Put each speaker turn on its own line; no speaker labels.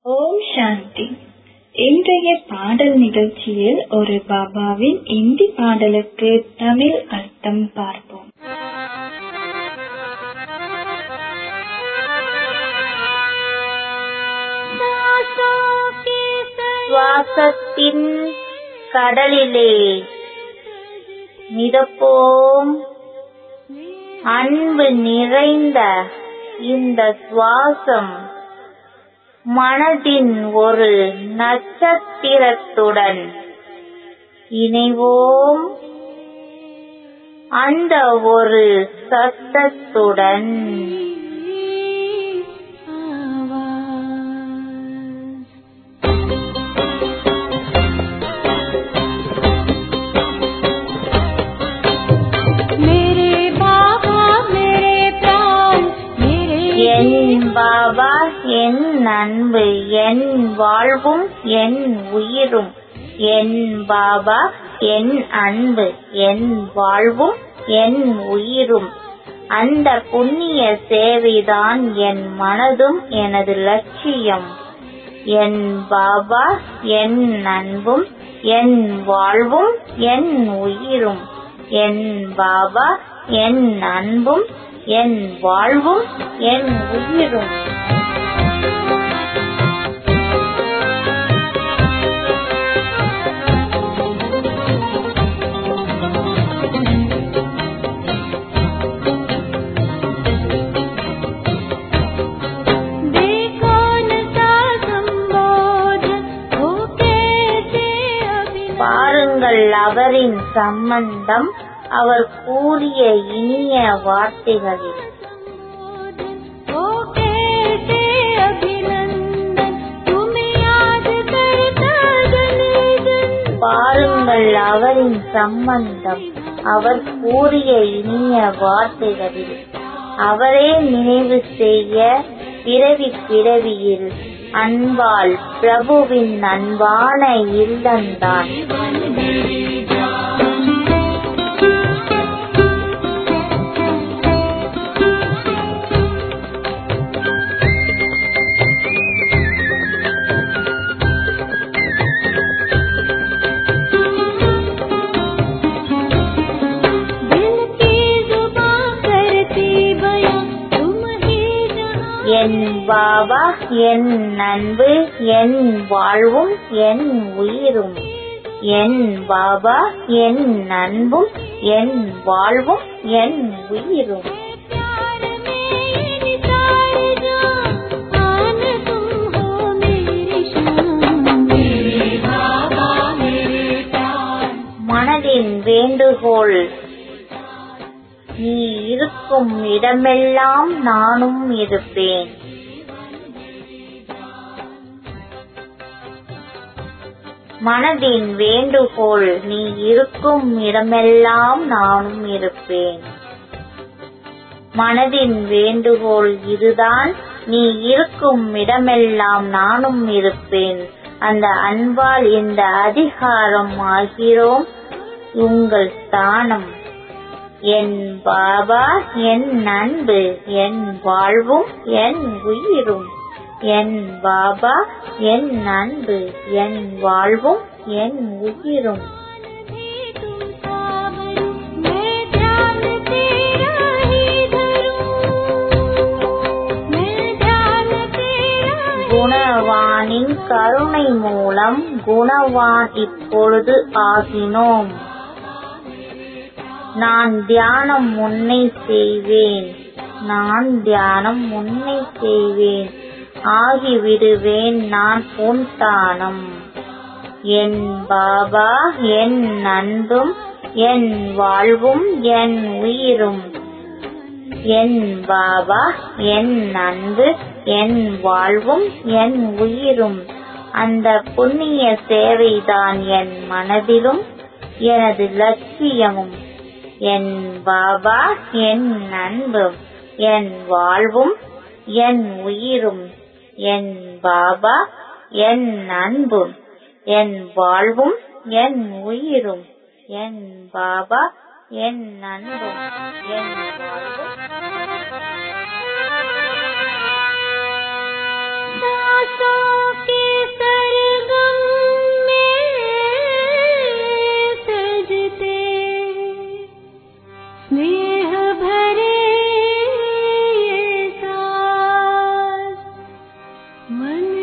ஓம் சாந்தி இன்றைய பாடல் நிகழ்ச்சியில் ஒரு பாபாவின் இந்தி பாடலுக்கு தமிழ் அர்த்தம் பார்ப்போம்
சுவாசத்தின் கடலிலே மிதப்போம் அன்பு நிறைந்த இந்த சுவாசம் மனதின் ஒரு நட்சத்திரத்துடன் இணைவோம் அந்த ஒரு சத்தத்துடன்
मेरे बाबा मेरे प्राण मेरे
என் பாபா என் அன்பு என் வாழ்வும் என் உயிரும் என் பாபா என் அன்பு என் வாழ்வும் என் உயிரும் அந்த புண்ணிய சேவைதான் என் மனதும் எனது லட்சியம் என் பாபா என் அன்பும் என் வாழ்வும் என் உயிரும் என் பாபா என் அன்பும் என் வாழ்வும் என் உயிரும்
देखो न सा संबोधन हो कैसे अभिनव
பாருங்கள் அவரின் சம்பந்தம் அவர் கூறிய இனிய வார்த்தைகளில்
हो कैसे अभिनंदन तुम्हें याद करता गणेशन
பாருங்கள் அவரின் சம்பந்தம் அவர் கூறிய இனிய வார்த்தைகளில் அவரே நினைவு செய்ய பிறவி பிறவியில் அன்பால் பிரபுவின் அன்பான இல்லந்தான்
दिल की जुबां करती बयां तुम ही जहां
என் பாபா என் அன்பு என் வாழ்வும் என் உயிரும் என் பாபா என் அன்பும் என் வாழ்வும் என் உயிரும்
प्यार में ये निसार जान आन तुम हो मेरी शान मेरे बाबा मेरे प्राण
மனதின் வேண்டுகோள் நீ இருக்கும் இடமெல்லாம் நானும் இருப்பேன் மனதின் வேண்டுகோள் நீ இருக்கும் இடமெல்லாம் நானும் இருப்பேன் மனதின் வேண்டுகோள் இதுதான் நீ இருக்கும் இடமெல்லாம் நானும் இருப்பேன் அந்த அன்பால் இந்த அதிகாரம் ஆகிறோம் உங்கள் ஸ்தானம் என் பாபா என் அன்பு என் வாழ்வும் என் உயிரும் என் பாபா என் அன்பு என் வாழ்வும் என் உயிரும்
भी तुम सावरू मैं ध्यान तेरा ही धरूं मैं ध्यान तेरा ही
குணவானின் கருணை மூலம் குணவான் இப்பொழுது ஆகினோம் நான் தியானம் முன்னை செய்வேன் நான் தியானம் முன்னை செய்வேன் ஆகிவிடுவேன் நான் உன் தானம் என் பாபா என் அன்பும் என் வாழ்வும் என் உயிரும் என் பாபா என் அன்பு என் வாழ்வும் என் உயிரும் அந்த புண்ணிய சேவைதான் என் மனதிலும் எனது லட்சியமும் என் பாபா என் அன்பும் என் வாழ்வும் என் உயிரும் என் பாபா என் அன்பும் என் வாழ்வும் என் உயிரும் என் பாபா என் அன்பும் என் வாழ்வும்
सांसों मन